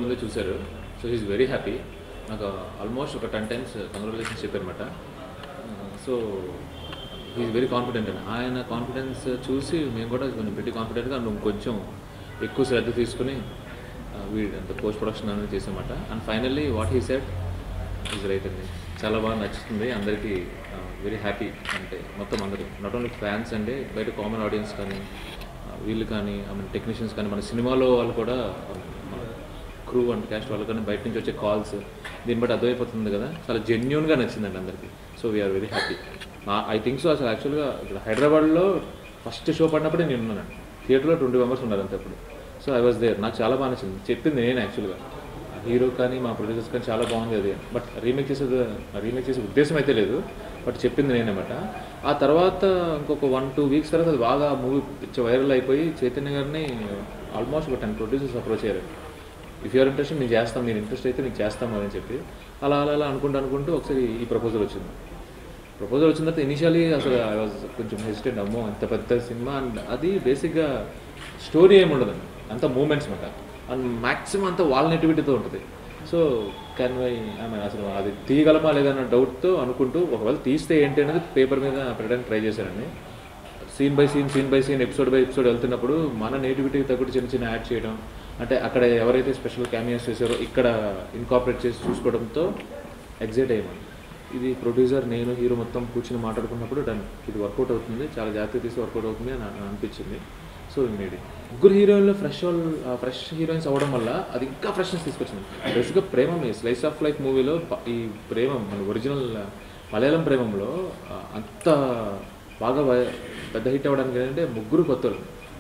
ఫిల్మ్లో చూశారు so he's very happy నాకు almost ఒక టెన్ టైమ్స్ కంగ్రాచులేషన్స్ చెప్పారనమాట సో హీస్ వెరీ కాన్ఫిడెంట్ అండి ఆయన కాన్ఫిడెన్స్ చూసి మేము కూడా కొంచెం పెట్టి కాన్ఫిడెంట్గా అండ్ కొంచెం ఎక్కువ శ్రద్ధ తీసుకుని వీడి అంటే పోస్ట్ ప్రొడక్షన్ అనేది చేసామట and finally what he said is right అండి చాలా బాగా నచ్చుతుంది అందరికీ వెరీ హ్యాపీ అంటే మొత్తం అందరూ నాట్ ఓన్లీ ఫ్యాన్స్ అండి బయట కామన్ ఆడియన్స్ కానీ ఆ, వీళ్ళు కానీ ఐ మీన్ టెక్నీషియన్స్ కానీ మన సినిమాలో వాళ్ళు కూడా మన క్రూ అండ్ క్యాస్ట్ వాళ్ళు కానీ బయట నుంచి వచ్చే కాల్స్ దీన్ని బట్టి అర్థమైపోతుంది కదా చాలా జెన్యున్గా నచ్చిందండి అందరికీ so we're very happy I think so అసలు యాక్చువల్గా ఇక్కడ హైదరాబాద్లో ఫస్ట్ షో పడినప్పుడే నేను ఉన్నానండి థియేటర్లో ట్వంటీ మెంబర్స్ ఉన్నారు అంతే అప్పుడు సో ఐ వాజ్ దేర్ నాకు చాలా బాగా నచ్చింది చెప్పింది నేను యాక్చువల్గా హీరో కానీ మా ప్రొడ్యూసర్స్ కానీ చాలా బాగుంది అది బట్ రీమేక్ చేసేది రీమేక్ చేసే ఉద్దేశం అయితే లేదు బట్ చెప్పింది నేనమాట ఆ తర్వాత ఇంకొక వన్ టూ వీక్స్ తర్వాత అది బాగా మూవీ పిచ్చ వైరల్ అయిపోయి చైతన్య గారిని ఆల్మోస్ట్ ఒక టెన్ ప్రొడ్యూసర్స్ అప్రోచ్ అయ్యారు ఇఫ్ యూఆర్ ఇంట్రెస్ట్ నేను చేస్తాం మీరు ఇంట్రెస్ట్ అయితే నీకు చేస్తాం అని చెప్పి అలా అలా అలా అనుకుంటూ అనుకుంటూ ఒకసారి ఈ ప్రపోజల్ వచ్చింది ప్రపోజల్ వచ్చిన తర్వాత ఇనిషియలీ అసలు ఐ వాజ్ కొంచెం హెసిటెంట్ అమ్మో అంత పెద్ద సినిమా అండ్ అది బేసిక్గా స్టోరీ ఏమి ఉండదండి అంత మూమెంట్స్ మాట అండ్ మ్యాక్సిమం అంతా వాళ్ళ నెటివిటీతో ఉంటుంది so can why I mean అసలు అది తీయగలమా లేదన్న డౌట్తో అనుకుంటూ ఒకవేళ తీస్తే ఏంటి అనేది పేపర్ మీద పెట్టడానికి ట్రై చేశానండి scene by scene scene by scene episode by episode వెళ్తున్నప్పుడు మన నేటివిటీకి తగ్గట్టు చిన్న చిన్న యాడ్ చేయడం అంటే అక్కడ ఎవరైతే స్పెషల్ క్యామియాస్ చేశారో ఇక్కడ ఇన్కాపరేట్ చేసి చూసుకోవడంతో ఎగ్జైట్ అయ్యాను ఇది ప్రొడ్యూసర్ నేను హీరో మొత్తం కూర్చుని మాట్లాడుకున్నప్పుడు డన్ ఇది వర్కౌట్ అవుతుంది చాలా జాగ్రత్త తీసి వర్కౌట్ అవుతుంది అని అని అనిపించింది సో మేడి ముగ్గురు హీరోయిన్లో ఫ్రెష్ ఫ్రెష్ హీరోయిన్స్ అవ్వడం వల్ల అది ఇంకా ఫ్రెష్నెస్ తీసుకొచ్చింది బేసిక్గా ప్రేమం స్లైస్ ఆఫ్ లైఫ్ మూవీలో ఈ ప్రేమం మన ఒరిజినల్ మలయాళం ప్రేమంలో ఆ, అంత బాగా వ- పెద్ద హిట్ అవ్వడానికి ఏంటంటే ముగ్గురు కొత్తలు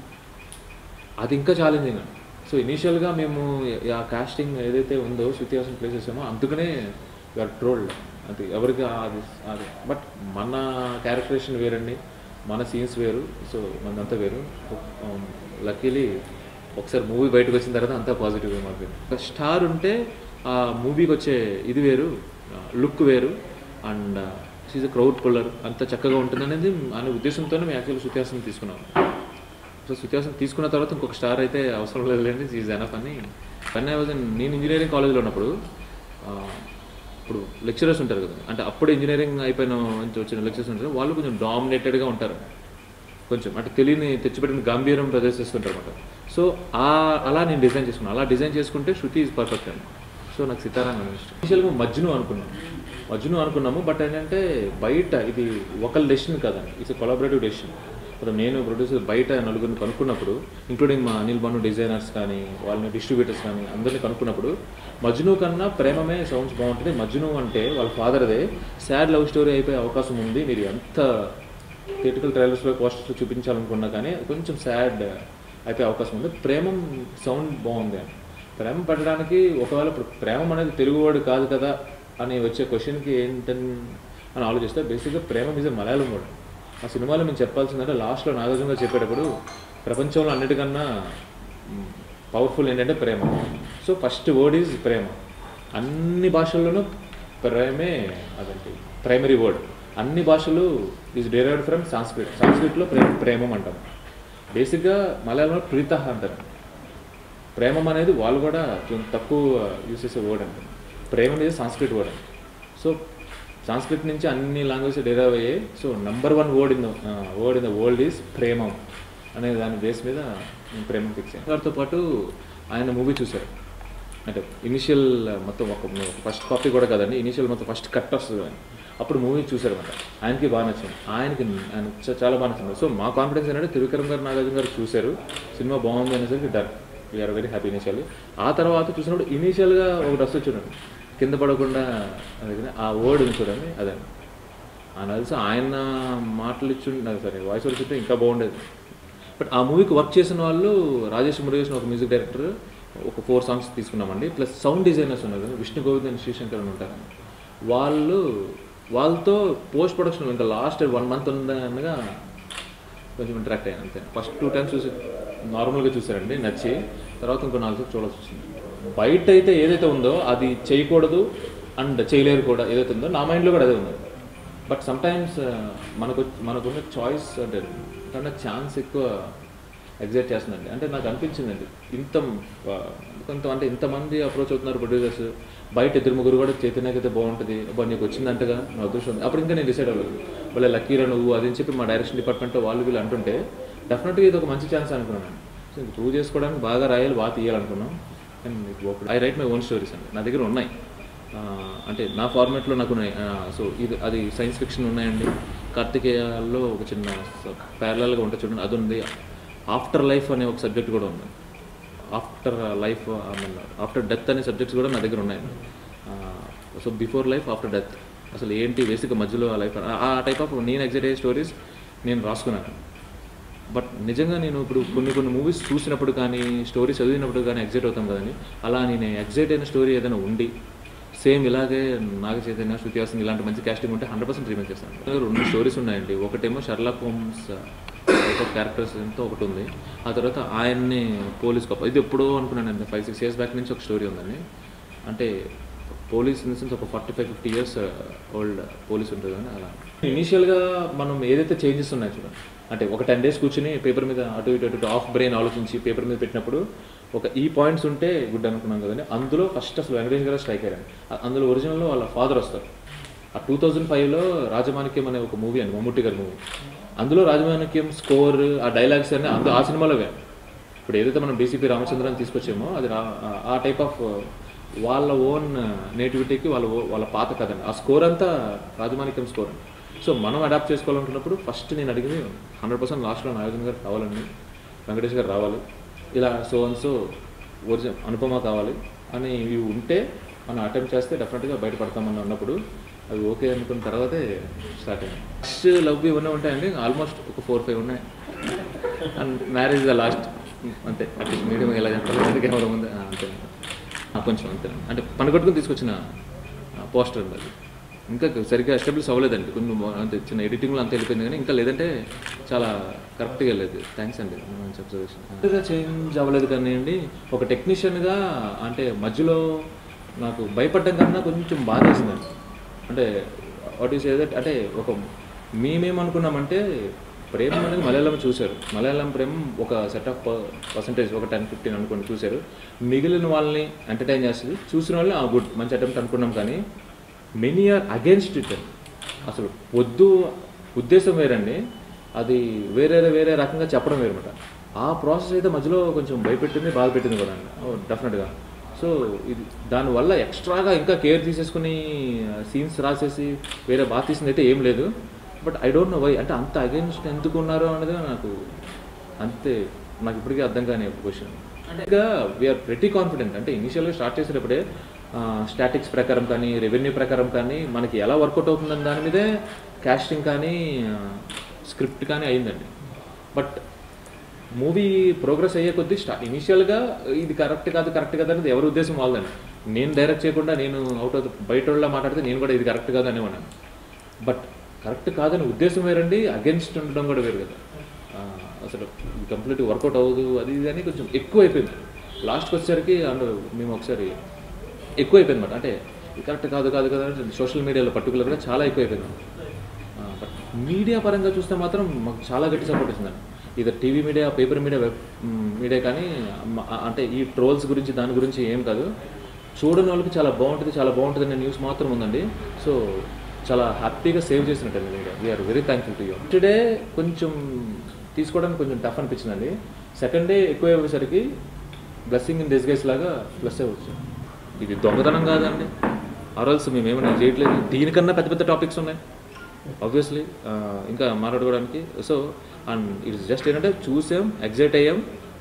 అది ఇంకా ఛాలెంజింగ్ సో ఇనీషియల్గా మేము ఆ కాస్టింగ్ ఏదైతే ఉందో శృతి హాసన్ ప్లే చేసామో అందుకనే యూఆర్ ట్రోల్డ్ అది ఎవరికి అది అది బట్ మన క్యారెక్టరేషన్ వేరండి మన సీన్స్ వేరు సో మనదంతా వేరు లక్కీలీ ఒకసారి మూవీ బయటకు వచ్చిన తర్వాత అంతా పాజిటివ్గా మారిపోయింది ఒక స్టార్ ఉంటే ఆ మూవీకి వచ్చే ఇది వేరు లుక్ వేరు and she's a crowd puller అంత చక్కగా ఉంటుంది అనేది అనే ఉద్దేశంతోనే మేము యాక్చువల్ శృతిహాసం తీసుకున్నాం సో శృతిహాసం తీసుకున్న తర్వాత ఇంకొక స్టార్ అయితే అవసరం లేదు లేండి ఈజ్ ఎనఫ్ అని కానీ ఐ వాజ్ నేను ఇంజనీరింగ్ కాలేజ్లో ఉన్నప్పుడు ఆ, ఇప్పుడు లెక్చరర్స్ ఉంటారు కదా అంటే అప్పుడు ఇంజనీరింగ్ అయిపోయిన నుంచి వచ్చిన లెక్చరర్స్ ఉంటారు వాళ్ళు కొంచెం డామినేటెడ్గా ఉంటారు కొంచెం అంటే తెలియని తెచ్చిపెట్టిన గాంభీర్యం ప్రదర్శిస్తుంటారు అనమాట సో ఆ అలా నేను డిజైన్ చేసుకున్నాను అలా డిజైన్ చేసుకుంటే శృతి ఈజ్ పర్ఫెక్ట్ అండి సో నాకు సీతారాం ఇష్టం ఇనిషియల్గా మజ్ను అనుకున్నాం మజ్ను అనుకున్నాము బట్ ఏంటంటే బయట ఇది ఒకళ్ళ డెసిషన్ కాదండి ఇట్స్ కొలాబరేటివ్ డెసిషన్ ఇప్పుడు నేను ప్రొడ్యూసర్ బయట నలుగురిని కనుక్కున్నప్పుడు ఇంక్లూడింగ్ మా అనిల్ బన్ను డిజైనర్స్ కానీ వాళ్ళని డిస్ట్రిబ్యూటర్స్ కానీ అందరిని కనుక్కున్నప్పుడు మజ్ను కన్నా ప్రేమమే సౌండ్స్ బాగుంటుంది మజ్ను అంటే వాళ్ళ ఫాదర్దే సాడ్ లవ్ స్టోరీ అయిపోయే అవకాశం ఉంది మీరు ఎంత థియేటికల్ ట్రైలర్స్లో పోస్టర్స్లో చూపించాలనుకున్నా కానీ కొంచెం సాడ్ అయిపోయే అవకాశం ఉంది ప్రేమం సౌండ్ బాగుంది అని ప్రేమ పడడానికి ఒకవేళ ఇప్పుడు ప్రేమం అనేది తెలుగువాడు కాదు కదా అని వచ్చే క్వశ్చన్కి ఏంటని అని ఆలోచిస్తే బేసిక్గా ప్రేమ ఈజ్ మలయాళం వర్డ్ ఆ సినిమాలో మేము చెప్పాల్సిందంటే లాస్ట్లో నాగార్జున గారు చెప్పేటప్పుడు ప్రపంచంలో అన్నిటికన్నా పవర్ఫుల్ ఏంటంటే ప్రేమ so first word is prema అన్ని భాషల్లోనూ ప్రేమే అదంటే ప్రైమరీ వర్డ్ అన్ని భాషలు ఈజ్ డెరైవ్డ్ ఫ్రమ్ సాంస్క్రిట్ సాంస్క్రిట్లో ప్రేమ ప్రేమం అంటాం బేసిక్గా మలయాళంలో ప్రీత అంటారు ప్రేమం అనేది వాళ్ళు కూడా కొంచెం తక్కువ యూస్ చేసే వర్డ్ అండి ప్రేమ అనేది సాంస్క్రిట్ వర్డ్ అండి సో సాంస్క్రిట్ నుంచి అన్ని లాంగ్వేజ్ డెరైవ్ అయ్యాయి so number one word in the word in the world is Premam అనే దాని బేస్ మీద నేను ప్రేమం ఫిక్స్ అయ్యాను వారితో పాటు ఆయన మూవీ చూశారు అంటే ఇనిషియల్ మొత్తం ఒక ఫస్ట్ కాపీ కూడా కదండి ఇనిషియల్ మొత్తం ఫస్ట్ కట్ వస్తుంది అని అప్పుడు మూవీ చూశారన్నమాట ఆయనకి బాగా నచ్చింది ఆయనకి ఆయన చ- చాలా బాగా నచ్చింది సో మా కాన్ఫిడెన్స్ ఏంటంటే తిరుకరం గారు నాగార్జున గారు చూశారు సినిమా బాగుంది అనేసరికి done we're very happy initial ఆ తర్వాత చూసినప్పుడు ఇనీషియల్గా ఒక డ్రెస్ చూడండి కింద పడకుండా అది కదా, ఆ వర్డ్ ఉంది చూడండి అదే ఆయన తెలిసి ఆయన మాటలు ఇచ్చి సరే వాయిస్ ఓవర్ చెప్తే ఇంకా బాగుండేది బట్ ఆ మూవీకి వర్క్ చేసిన వాళ్ళు రాజేష్ మురుగేష్ అని ఒక మ్యూజిక్ డైరెక్టర్ ఒక ఫోర్ సాంగ్స్ తీసుకున్నామండి ప్లస్ సౌండ్ డిజైనర్స్ ఉన్నారు విష్ణు గోవింద్ అండ్ శ్రీశంకర్ అని ఉంటారు వాళ్ళు వాళ్ళతో పోస్ట్ ప్రొడక్షన్ ఇంకా లాస్ట్ వన్ మంత్ ఉందనగా కొంచెం ఇంటరాక్ట్ అయ్యాను అంతే ఫస్ట్ టూ టైమ్స్ చూసి నార్మల్గా చూసారండి నచ్చి తర్వాత ఇంకో నాలుగు సార్లు చూడాల్సి వచ్చింది బయట అయితే ఏదైతే ఉందో అది చేయకూడదు అండ్ చేయలేరు కూడా ఏదైతే ఉందో నా మైండ్లో కూడా అదే ఉంది బట్ సమ్టైమ్స్ మనకు మనకున్న చాయిస్ అంటే కన్నా ఛాన్స్ ఎక్కువ ఎగ్జైట్ చేస్తుందండి అంటే నాకు అనిపించిందండి ఇంత ఆ, కొంత అంటే ఇంతమంది అప్రోచ్ అవుతున్నారు ప్రొడ్యూసర్స్ బయట ఇద్దరు ముగ్గురు కూడా చైతన్యకైతే బాగుంటుంది అబ్బా నీకు వచ్చిందంటగా నా ఉద్దేశం ఉంది అప్పుడు ఇంకా నేను డిసైడ్ అవ్వలేదు వాళ్ళ లక్కీరా నువ్వు అది అని చెప్పి మా డైరెక్షన్ డిపార్ట్మెంట్లో వాళ్ళు వీళ్ళు అంటుంటే డెఫినెట్గా ఇది ఒక మంచి ఛాన్స్ అనుకున్నాను సో ఇది ప్రూవ్ చేసుకోవడానికి బాగా రాయాలి బాగా తీయాలనుకున్నాం and I write my own stories అండి నా దగ్గర ఉన్నాయి ఆ, అంటే నా ఫార్మాట్లో నాకు ఉన్నాయి సో ఇది అది సైన్స్ ఫిక్షన్ ఉన్నాయండి కార్తికేయాల్లో ఒక చిన్న ప్యారలల్గా ఉంటుంది చూడండి అది ఉంది ఆఫ్టర్ లైఫ్ అనే ఒక సబ్జెక్ట్ కూడా ఉంది ఆఫ్టర్ లైఫ్ ఆఫ్టర్ డెత్ అనే సబ్జెక్ట్స్ కూడా నా దగ్గర ఉన్నాయండి so before life after death అసలు ఏంటి బేసిక్ మధ్యలో ఆ లైఫ్ ఆ టైప్ ఆఫ్ నేను ఎగ్జైట్ అయ్యే స్టోరీస్ నేను రాసుకున్నాను బట్ నిజంగా నేను ఇప్పుడు కొన్ని కొన్ని మూవీస్ చూసినప్పుడు కానీ స్టోరీ చదివినప్పుడు కానీ ఎగ్జైట్ అవుతాం కదండి అలా నేను ఎగ్జైట్ అయిన స్టోరీ ఏదైనా ఉండి సేమ్ ఇలాగే నాగ చైతన్య శృతి హాసన్ ఇలాంటి మంచి కాస్టింగ్ ఉంటే హండ్రెడ్ పర్సెంట్ రీమేక్ చేస్తాను రెండు స్టోరీస్ ఉన్నాయండి ఒకటేమో Sherlock Holmes type of characters ఎంతో ఒకటి ఉంది ఆ తర్వాత ఆయన్ని పోలీస్ కప్ ఇది ఎప్పుడో అనుకున్నాను ఫైవ్ సిక్స్ ఇయర్స్ బ్యాక్ నుంచి ఒక స్టోరీ ఉందండి అంటే పోలీస్ ఇన్ ద సెన్స్ ఒక forty five fifty years old police ఉంటుంది కానీ అలా ఇనీషియల్గా మనం ఏదైతే చేంజెస్ ఉన్నాయో చూడండి అంటే ఒక టెన్ డేస్ కూర్చుని పేపర్ మీద అటు ఇటు అటు ఆఫ్ బ్రెయిన్ ఆలోచించి పేపర్ మీద పెట్టినప్పుడు ఒక ఈ పాయింట్స్ ఉంటే గుడ్ అనుకున్నాం కదండి అందులో ఫస్ట్ అసలు వెంకటేష్ గారు స్ట్రైక్ అయ్యారు అ- అందులో ఒరిజినల్లో వాళ్ళ ఫాదర్ వస్తారు ఆ టూ థౌజండ్ ఫైవ్లో రాజమాణిక్యం అనే ఒక మూవీ అండి మమ్ముట్టి గారి మూవీ అందులో రాజమాణిక్యం స్కోర్ ఆ డైలాగ్స్ అన్నీ అందు ఆ సినిమాలో వే ఇప్పుడు ఏదైతే మనం డీసీపీ రామచంద్రన్ తీసుకొచ్చామో అది రా ఆ- ఆ టైప్ ఆఫ్ వాళ్ళ ఓన్ నేటివిటీకి వాళ్ళ ఓ- వాళ్ళ పాత కథ ఆ స్కోర్ అంతా రాజమాణిక్యం స్కోర్ సో మనం అడాప్ట్ చేసుకోవాలనుకున్నప్పుడు ఫస్ట్ నేను అడిగింది హండ్రెడ్ పర్సెంట్ లాస్ట్లో నాగార్జున గారు రావాలండి వెంకటేష్ గారు రావాలి ఇలా so and so original Anupama కావాలి అని ఇవి ఉంటే మనం అటెంప్ట్ చేస్తే డెఫినెట్గా బయటపడతామని అన్నప్పుడు అవి ఓకే అనుకున్న తర్వాతే స్టార్ట్ అయింది ఫస్ట్ లవ్ ఇవన్నీ ఉంటాయండి ఆల్మోస్ట్ ఒక ఫోర్ ఫైవ్ ఉన్నాయి అండ్ మ్యారేజ్ ద లాస్ట్ అంతే అట్లీస్ట్ మీడియం ఎలా చెప్పాలి అందుకే ఎవరు ముందు ఆ, అంతే ఆ, కొంచెం అంతే అంటే పనికొట్టుకుని తీసుకొచ్చిన పోస్టర్ ఉంది అది ఇంకా సరిగ్గా ఎస్టాబ్లిష్ అవ్వలేదండి కొన్ని మొ- అంతే చిన్న ఎడిటింగ్లో అంత వెళ్ళిపోయింది కానీ ఇంకా లేదంటే చాలా కరెక్ట్గా వెళ్ళేది థ్యాంక్స్ అండి మంచి అబ్జర్వేషన్ అంతగా చేంజ్ అవ్వలేదు కానీ అండి ఒక టెక్నీషియన్గా అంటే మధ్యలో నాకు భయపడ్డం కన్నా కొంచెం బాధ వేసిందండి అంటే వాట్ ఈస్ ఏదట్ అంటే ఒక మేమేమనుకున్నామంటే ప్రేమ అనేది మలయాళం చూశారు మలయాళం ప్రేమ ఒక సెట్ ఆఫ్ పర్సంటేజ్ ఒక టెన్ ఫిఫ్టీన్ అనుకోండి చూశారు మిగిలిన వాళ్ళని ఎంటర్టైన్ చేస్తుంది చూసిన వాళ్ళని గుడ్ మంచి అటెంప్ట్ అనుకున్నాం కానీ మెనీ ఆర్ అగేన్స్ట్ ఇట్ అసలు వద్దు ఉద్దేశం వేరండి అది వేరే వేరే రకంగా చెప్పడం వేరన్నమాట ఆ ప్రాసెస్ అయితే మధ్యలో కొంచెం భయపెట్టింది బాధ పెట్టింది కూడా అండి డెఫినెట్గా సో ఇది దానివల్ల ఎక్స్ట్రాగా ఇంకా కేర్ తీసేసుకుని సీన్స్ రాసేసి వేరే బాగా తీసింది అయితే ఏం లేదు but I don't know why అంటే అంత అగేన్స్ట్ ఎందుకు ఉన్నారో అనేది నాకు అంతే నాకు ఇప్పటికీ అర్థం కాని క్వశ్చన్ అంటే ఇంకా వీఆర్ ప్రెటీ కాన్ఫిడెంట్ అంటే ఇనిషియల్గా స్టార్ట్ చేసేటప్పుడే స్టాటిక్స్ ప్రకారం కానీ రెవెన్యూ ప్రకారం కానీ మనకి ఎలా వర్కౌట్ అవుతుందని దాని మీదే కాస్టింగ్ కానీ స్క్రిప్ట్ కానీ అయిందండి బట్ మూవీ ప్రోగ్రెస్ అయ్యే కొద్దీ స్టార్ట్ ఇనిషియల్గా ఇది కరెక్ట్ కాదు కరెక్ట్ కాదు అనేది ఎవరి ఉద్దేశం వాళ్ళదండి నేను డైరెక్ట్ చేయకుండా నేను అవుట్ అవుట్ బయట వాళ్ళ మాట్లాడితే నేను కూడా ఇది కరెక్ట్ కాదు అనేవాడిని బట్ కరెక్ట్ కాదని ఉద్దేశం వేరండి అగెన్స్ట్ ఉండడం కూడా వేరు కదా ఆ, అసలు ఇది కంప్లీట్ వర్కౌట్ అవ్వదు అది ఇది అని కొంచెం ఎక్కువ అయిపోయింది లాస్ట్కి వచ్చేసరికి అండ్ మేము ఒకసారి ఎక్కువ అయిపోయింది అనమాట అంటే ఇది కరెక్ట్ కాదు కాదు కదా సోషల్ మీడియాలో పర్టికులర్గా చాలా ఎక్కువ అయిపోయింది బట్ మీడియా పరంగా చూస్తే మాత్రం మాకు చాలా గట్టి సపోర్ట్ ఇస్తుందండి ఇది TV media paper media web media కానీ మ- అంటే ఈ ట్రోల్స్ గురించి దాని గురించి ఏం కాదు చూడని వాళ్ళకి చాలా బాగుంటుంది చాలా బాగుంటుంది అనే న్యూస్ మాత్రం ఉందండి సో చాలా హ్యాపీగా సేవ్ చేసినట్టు media we're very thankful to you today కొంచెం తీసుకోవడానికి కొంచెం టఫ్ అనిపించిందండి సెకండ్ డే ఎక్కువ అయ్యేసరికి బ్లెస్సింగ్ ఇన్ డిస్గైస్ లాగా ప్లస్ అవ్వచ్చు ఇది దొంగతనం కాదండి ఆర్ఎల్స్ మేము ఏమైనా చేయట్లేదు దీనికన్నా పెద్ద పెద్ద టాపిక్స్ ఉన్నాయి ఆబ్వియస్లీ ఇంకా మాట్లాడుకోవడానికి సో అండ్ ఇట్స్ జస్ట్ ఏంటంటే చూసాం ఎగ్జైట్ అయ్యాం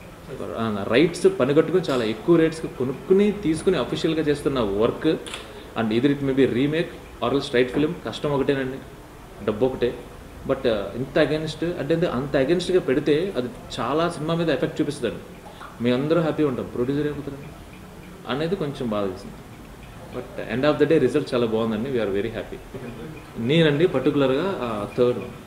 రైట్స్ పనిగట్టుకుని చాలా ఎక్కువ రేట్స్కి కొనుక్కుని తీసుకుని అఫీషియల్గా చేస్తున్న వర్క్ అండ్ ఇది it maybe remake or straight film కష్టం ఒకటేనండి డబ్బు ఒకటే బట్ ఇంత అగెన్స్ట్ అంటే ఇది అంత అగెన్స్ట్గా పెడితే అది చాలా సినిమా మీద ఎఫెక్ట్ చూపిస్తుందండి మీ అందరూ హ్యాపీ ఉంటాం ప్రొడ్యూసర్ అయిపోతారండి అనేది కొంచెం బాధ వేసింది but end of the day result చాలా బాగుందండి వీఆర్ వెరీ హ్యాపీ నేనండి పర్టికులర్గా థర్డ్ వన్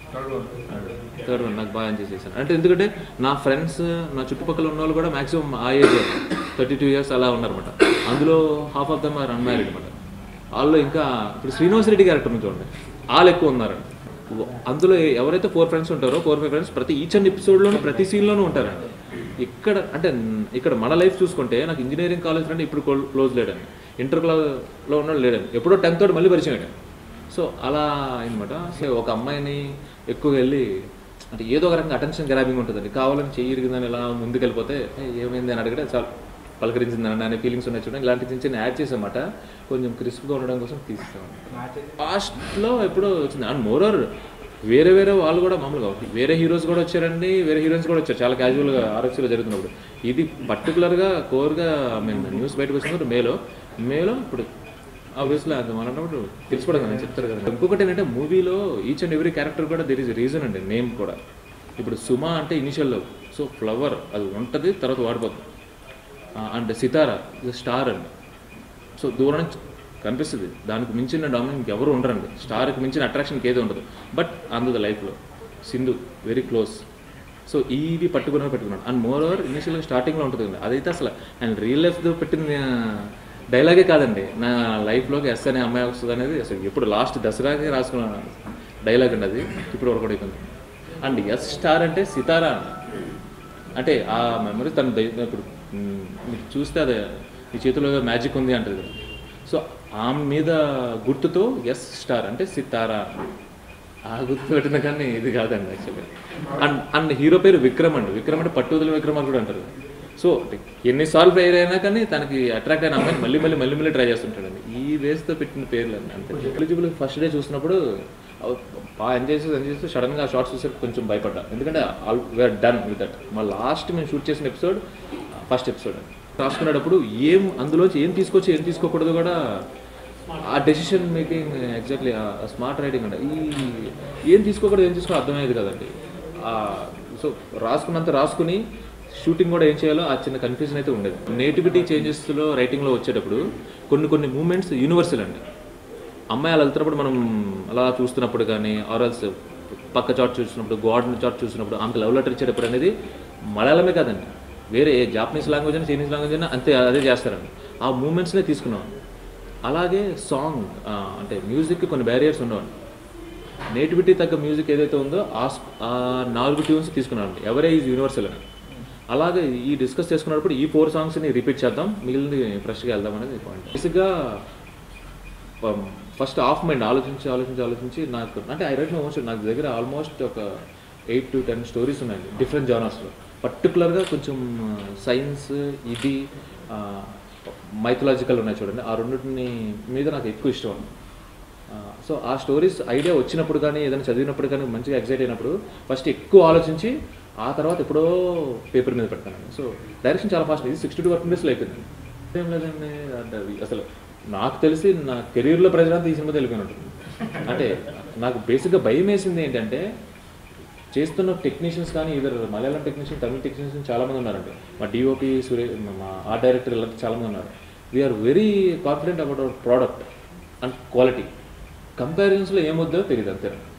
థర్డ్ వన్ నాకు బాగా ఎంజాయ్ చేశాను అంటే ఎందుకంటే నా ఫ్రెండ్స్ నా చుట్టుపక్కల ఉన్న వాళ్ళు కూడా మాక్సిమం ఆ ఏజ్ థర్టీ టూ ఇయర్స్ అలా ఉన్నారన్నమాట అందులో half of them are unmarried అనమాట వాళ్ళు ఇంకా ఇప్పుడు శ్రీనివాస్ రెడ్డి క్యారెక్టర్ నుంచి చూడండి వాళ్ళు ఎక్కువ ఉన్నారండి అందులో ఎవరైతే ఫోర్ ఫ్రెండ్స్ ఉంటారో ఫోర్ ఫైవ్ ఫ్రెండ్స్ ప్రతి ఈచ్ అండ్ ఎపిసోడ్లోనూ ప్రతి సీన్లోనూ ఉంటారండి ఇక్కడ అంటే ఇక్కడ మన లైఫ్ చూసుకుంటే నాకు ఇంజనీరింగ్ కాలేజ్ అంటే ఇప్పుడు క్లోజ్ లేడండి ఇంటర్ క్లాస్లో ఉన్నాడు లేడండి ఎప్పుడో టెన్త్ తోటి మళ్ళీ పరిచయం అయ్యాడు సో అలా అనమాట సో ఒక అమ్మాయిని ఎక్కువగా వెళ్ళి అంటే ఏదో ఒక రకంగా అటెన్షన్ గ్రాబింగ్ ఉంటుందండి కావాలని చెయ్యి ఇరిగిందని ఇలా ముందుకు వెళ్ళిపోతే "ఏ, ఏమైంది అని అడిగితే చాలు పలకరించిందని అనే ఫీలింగ్స్ ఉన్నాయి చూడండి ఇలాంటి చిన్న చిన్న యాడ్ చేసామాట కొంచెం క్రిస్ప్గా ఉండడం కోసం తీస్తాం లాస్ట్లో ఎప్పుడో వచ్చింది అండ్ మోరర్ వేరే వేరే వాళ్ళు కూడా మామూలుగా వేరే హీరోస్ కూడా వచ్చారండి వేరే హీరోయిన్స్ కూడా వచ్చారు చాలా క్యాజువల్గా ఆర్ఎక్స్లో జరుగుతున్నప్పుడు ఇది పర్టికులర్గా కోర్గా మేము న్యూస్ బయటకు వచ్చినప్పుడు మేలో మేలో ఇప్పుడు ఆబ్వియస్లీ అది మనం అన్నప్పుడు తెలుసుకోవడం కదా చెప్తారు కదా ఇంకొకటి ఏంటంటే మూవీలో ఈచ్ అండ్ ఎవ్రీ క్యారెక్టర్ కూడా దెర్ ఇస్ రీజన్ అండి నేమ్ కూడా ఇప్పుడు సుమా అంటే ఇనిషియల్లో సో ఫ్లవర్ అది ఉంటుంది తర్వాత వాడిపోతుంది అండ్ సితారా స్టార్ అండి సో దూరం నుంచి కనిపిస్తుంది దానికి మించిన డామినెంట్ ఎవరు ఉండరండి స్టార్కి మించిన అట్రాక్షన్కి ఏది ఉండదు బట్ అందుది లైఫ్లో సింధు వెరీ క్లోజ్ సో ఇవి పట్టుకున్నా పెట్టుకున్నాడు అండ్ మోర్ ఓవర్ ఇనిషియల్గా స్టార్టింగ్లో ఉంటుంది కదా అదైతే అసలు అండ్ రియల్ లైఫ్తో పెట్టిన డైలాగే కాదండి నా లైఫ్లోకి ఎస్ అనే అమ్మాయి వస్తుంది అనేది అసలు ఎప్పుడు లాస్ట్ దసరాకి రాసుకున్న డైలాగ్ అండి అది ఇప్పుడు వరకు కూడా అయిపోయింది అండ్ ఎస్ స్టార్ అంటే సితారా అంటే ఆ మెమరీ తన దై- ఇప్పుడు మ్, మీరు చూస్తే అదే మీ చేతిలో మ్యాజిక్ ఉంది అంటది కదా సో ఆమె మీద గుర్తుతో ఎస్ స్టార్ అంటే సితారా ఆ గుర్తు పెట్టిన కానీ ఇది కాదండి యాక్చువల్గా అండ్ అండ్ హీరో పేరు విక్రమ్ అండి విక్రమ్ అంటే పట్టుదల విక్రమ్ అని కూడా అంటారు సో ఎన్నిసార్లు ఫెయిర్ అయినా కానీ తనకి అట్రాక్ట్ అయిన అమ్మాయిని మళ్ళీ మళ్ళీ మళ్ళీ మళ్ళీ ట్రై చేస్తుంటాడండి ఈ బేస్తో పెట్టిన పేర్లు అండి అంతే ఎలిజిబుల్ ఫస్ట్ డే చూసినప్పుడు అవ్ బాగా ఎంజాయ్ చేసి ఎంజాయ్ చేస్తూ సడన్గా ఆ షార్ట్స్ చూసే కొంచెం భయపడ్డా ఎందుకంటే all we're done with that మా లాస్ట్ మేము షూట్ చేసిన ఎపిసోడ్ ఫస్ట్ ఎపిసోడ్ రాసుకునేటప్పుడు ఏం అందులోంచి ఏం తీసుకొచ్చి ఏం తీసుకోకూడదు కూడా ఆ decision making exactly smart writing అంటే ఈ ఏం తీసుకోకూడదు ఏం తీసుకో అర్థమయ్యేది కదండి సో రాసుకున్నంత రాసుకుని షూటింగ్ కూడా ఏం చేయాలో ఆ చిన్న కన్ఫ్యూజన్ అయితే ఉండేది నేటివిటీ చేంజెస్లో రైటింగ్లో వచ్చేటప్పుడు కొన్ని కొన్ని మూమెంట్స్ యూనివర్సల్ అండి అమ్మాయి అలా వెళ్తున్నప్పుడు మనం అలా చూస్తున్నప్పుడు కానీ ఆర్ఎల్స్ పక్క చాట్ చూసినప్పుడు గాడ్ చాట్ చూసినప్పుడు ఆమెకు లవ్ లెటర్ ఇచ్చేటప్పుడు అనేది మలయాళమే కాదండి వేరే ఏ జాపనీస్ లాంగ్వేజ్ అయినా చైనీస్ లాంగ్వేజ్ అయినా అంతే అదే చేస్తారండి ఆ మూమెంట్స్నే తీసుకున్నాం అలాగే సాంగ్ అంటే మ్యూజిక్కి కొన్ని బ్యారియర్స్ ఉండవండి నేటివిటీ తగ్గ మ్యూజిక్ ఏదైతే ఉందో ఆ స్- ఆ నాలుగు ట్యూన్స్ తీసుకున్నాను ఎవరే ఈజ్ యూనివర్సల్ అని అలాగే ఈ డిస్కస్ చేసుకున్నప్పుడు ఈ ఫోర్ సాంగ్స్ని రిపీట్ చేద్దాం మిగిలింది ఫ్రెష్గా వెళ్దాం అనేది పాయింట్ బేసిక్గా ఫస్ట్ ఆఫ్ మైండ్ ఆలోచించి ఆలోచించి ఆలోచించి నాకు అంటే ఐ రైట్ మోస్ట్ నాకు దగ్గర ఆల్మోస్ట్ ఒక ఎయిట్ టు టెన్ స్టోరీస్ ఉన్నాయండి డిఫరెంట్ జానర్స్లో పర్టికులర్గా కొంచెం సైన్స్ ఇది మైథలాజికల్ ఉన్నాయి చూడండి ఆ రెండింటిని మీద నాకు ఎక్కువ ఇష్టం అండి సో ఆ స్టోరీస్ ఐడియా వచ్చినప్పుడు కానీ ఏదైనా చదివినప్పుడు కానీ మంచిగా ఎక్సైట్ అయినప్పుడు ఫస్ట్ ఎక్కువ ఆలోచించి ఆ తర్వాత ఎప్పుడో పేపర్ మీద పెడతానండి సో డైరెక్షన్ చాలా ఫాస్ట్ ఇది సిక్స్టీ టూ వర్కింగ్ డేస్లో అయిపోయింది ఏం లేదండి అంటే అది అసలు నాకు తెలిసి నా కెరీర్లో ప్రెజర్ అంతా ఈ సినిమా తెలిపోయి ఉంటుంది అంటే నాకు బేసిక్గా భయం వేసింది ఏంటంటే చేస్తున్న టెక్నీషియన్స్ కానీ ఇద్దరు మలయాళం టెక్నీషియన్ తమిళ టెక్నీషియన్స్ చాలామంది ఉన్నారండి మా డిఓపి సూర్య మా ఆర్ట్ డైరెక్టర్ ఇలాంటి చాలామంది ఉన్నారు we're very confident about our product and quality కంపారిజన్స్లో ఏమొద్దో తెలియదు అంతే